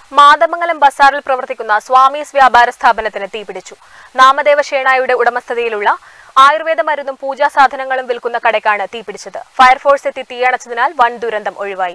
മാതമംഗലം ബസാറിൽ പ്രവർത്തിക്കുന്ന സ്വാമീസ് വ്യാപാര സ്ഥാപനത്തിന് തീപിടിച്ചു നാമദേവ ഷേണായുടെ ഉടമസ്ഥതയിലുള്ള ആയുർവേദ മരുന്നും പൂജാ സാധനങ്ങളും വിൽക്കുന്ന കടയ്ക്കാണ് തീപിടിച്ചത് ഫയർഫോഴ്സ് എത്തി തീയണച്ചതിനാൽ വൻ ദുരന്തം ഒഴിവായി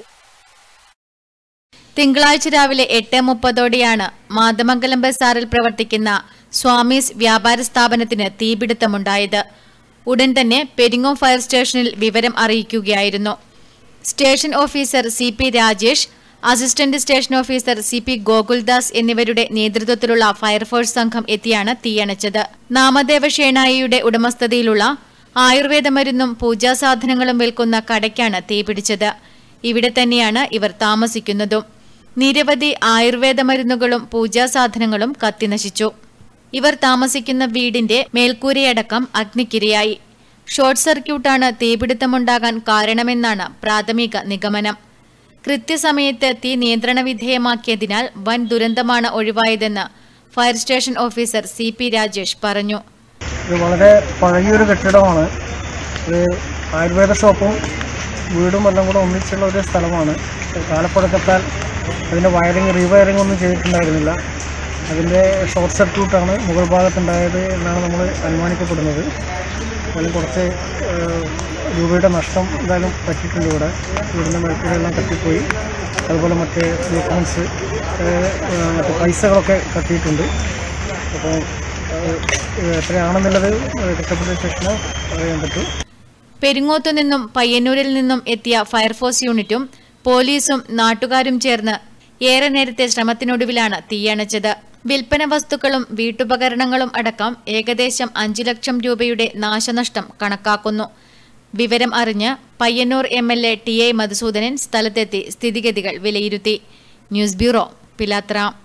തിങ്കളാഴ്ച രാവിലെ എട്ട് മുപ്പതോടെയാണ് മാതമംഗലം ബസാറിൽ പ്രവർത്തിക്കുന്ന സ്വാമീസ് വ്യാപാര സ്ഥാപനത്തിന് തീപിടുത്തമുണ്ടായത് ഉടൻ തന്നെ പെരിങ്ങോം ഫയർ സ്റ്റേഷനിൽ വിവരം അറിയിക്കുകയായിരുന്നു station officer C P Rajesh assistant station officer C P Gokuldas എന്നിവരുടെ നേതൃത്വത്തിലുള്ള ഫയർഫോഴ്സ് സംഘം എത്തിയാണ് തീയണച്ചത് നാമദേവ ഷേണായിയുടെ ഉടമസ്ഥതയിലുള്ള ആയുർവേദ മരുന്നും പൂജാസാധനങ്ങളും വിൽക്കുന്ന കടയ്ക്കാണ് തീപിടിച്ചത് ഇവിടെ തന്നെയാണ് ഇവർ താമസിക്കുന്നതും നിരവധി ആയുർവേദ മരുന്നുകളും പൂജാസാധനങ്ങളും കത്തിനശിച്ചു ഇവർ താമസിക്കുന്ന വീടിന്റെ മേൽക്കൂരയടക്കം അഗ്നിക്കിരയായി ഷോർട്ട് സർക്യൂട്ടാണ് തീപിടുത്തമുണ്ടാകാൻ കാരണമെന്നാണ് പ്രാഥമിക നിഗമനം കൃത്യസമയത്ത് തീ നിയന്ത്രണ വിധേയമാക്കിയതിനാൽ വൻ ദുരന്തമാണ് ഒഴിവായതെന്ന് fire station officer C P Rajesh പറഞ്ഞു ഇത് വളരെ പഴകിയൊരു കെട്ടിടമാണ് ഇത് ആയുർവേദ ഷോപ്പും വീടും എല്ലാം കൂടെ ഒന്നിച്ചുള്ള ഒരു സ്ഥലമാണ് കാലപ്പഴക്കത്താൽ അതിൻ്റെ വയറിങ് റീവയറിംഗ് ഒന്നും ചെയ്തിട്ടുണ്ടായിരുന്നില്ല അതിൻ്റെ ഷോർട്ട് സർക്യൂട്ടാണ് മുകൾ ഭാഗത്തുണ്ടായത് എന്നാണ് നമ്മൾ അനുമാനിക്കപ്പെടുന്നത് അതിൽ കുറച്ച് ഏഹ്, രൂപയുടെ നഷ്ടം എന്തായാലും പറ്റിയിട്ടുണ്ട് ഇവിടെ വീടിൻ്റെ മേൽക്കൂടെല്ലാം കത്തിപ്പോയി അതുപോലെ മറ്റേ ഡോക്യുമെൻറ്റ്സ് മറ്റേ പൈസകളൊക്കെ കത്തിയിട്ടുണ്ട് അപ്പോൾ ഏഹ്, എത്രയാണെന്നുള്ളത് കഷ്ടപ്പെട്ട ശേഷം അറിയാൻ പറ്റും പെരിങ്ങോത്തു നിന്നും പയ്യന്നൂരിൽ നിന്നും എത്തിയ ഫയർഫോഴ്സ് യൂണിറ്റും പോലീസും നാട്ടുകാരും ചേർന്ന് ഏറെ നേരത്തെ ശ്രമത്തിനൊടുവിലാണ് തീയണച്ചത് വിൽപ്പന വസ്തുക്കളും വീട്ടുപകരണങ്ങളും അടക്കം ഏകദേശം അഞ്ചു ലക്ഷം രൂപയുടെ നാശനഷ്ടം കണക്കാക്കുന്നു വിവരം അറിഞ്ഞ് Payyanur M L A T A Madhusoodanan സ്ഥലത്തെത്തി സ്ഥിതിഗതികൾ വിലയിരുത്തി ന്യൂസ് ബ്യൂറോ പിലാത്ര